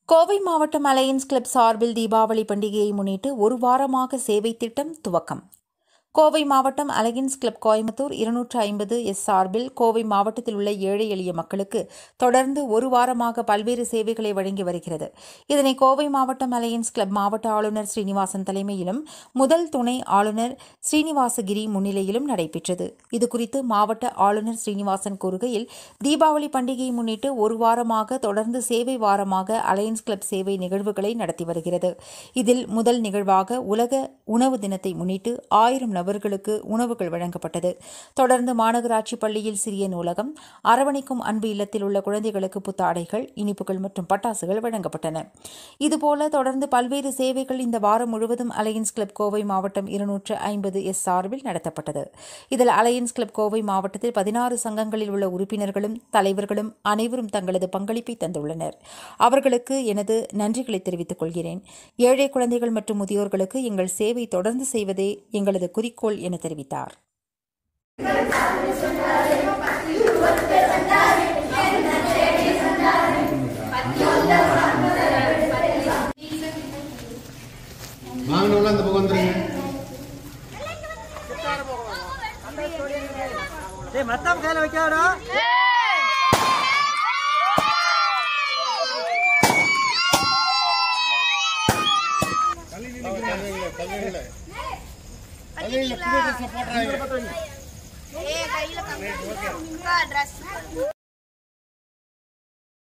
கோவை மாவட்டம் alliance club சார்பில் தீபாவளி பண்டிகையை முன்னிட்டு ஒரு வாரமாக சேவை திட்டம் துவக்கம் கோவை மாவட்டம் அலையன்ஸ் கிளப் கோயம்புத்தூர் இருநூற்று ஐம்பது எஸ் சார்பில் கோவை மாவட்டத்தில் உள்ள ஏழை எளிய மக்களுக்கு தொடர்ந்து ஒரு வாரமாக பல்வேறு சேவைகளை வழங்கி வருகிறது இதனை கோவை மாவட்டம் அலையன்ஸ் கிளப் மாவட்ட ஆளுநர் ஸ்ரீனிவாசன் தலைமையிலும் முதல் துணை ஆளுநர் ஸ்ரீனிவாசகிரி முன்னிலையிலும் நடைபெற்றது இதுகுறித்து மாவட்ட ஆளுநர் ஸ்ரீனிவாசன் கூறுகையில் தீபாவளி பண்டிகையை முன்னிட்டு ஒரு வாரமாக தொடர்ந்து சேவை வாரமாக அலையன்ஸ் கிளப் சேவை நிகழ்வுகளை நடத்தி வருகிறது இதில் முதல் நிகழ்வாக உலக உணவு தினத்தை முன்னிட்டு ஆயிரம் நபர்களுக்கு உணவுகள் வழங்கப்பட்டது தொடர்ந்து மாநகராட்சி பள்ளியில் சிறிய நூலகம் அரவணைக்கும் அன்பு இல்லத்தில் உள்ள குழந்தைகளுக்கு புத்தாடைகள் இனிப்புகள் மற்றும் பட்டாசுகள் வழங்கப்பட்டன இதுபோல தொடர்ந்து பல்வேறு சேவைகள் இந்த வாரம் முழுவதும் அலையன்ஸ் கிளப் கோவை மாவட்டம் இருநூற்று ஐம்பது எஸ் சார்பில் நடத்தப்பட்டது இதில் அலையன்ஸ் கிளப் கோவை மாவட்டத்தில் பதினாறு சங்கங்களில் உள்ள உறுப்பினர்களும் தலைவர்களும் அனைவரும் தங்களது பங்களிப்பை தந்துள்ளனர் அவர்களுக்கு எனது நன்றிகளை தெரிவித்துக் கொள்கிறேன் ஏழை குழந்தைகள் மற்றும் முதியோர்களுக்கு எங்கள் சேவை தொடர்ந்து செய்வதே எங்களது குறிக்கோள் என தெரிவித்தார் வாங்கினவங்கள அந்த பக்கம் வந்துருங்க டேய் மத்தாம் கையில வைக்காடா புது ட்ரெஸ்ல போடுறாங்க ட்ரெஸ்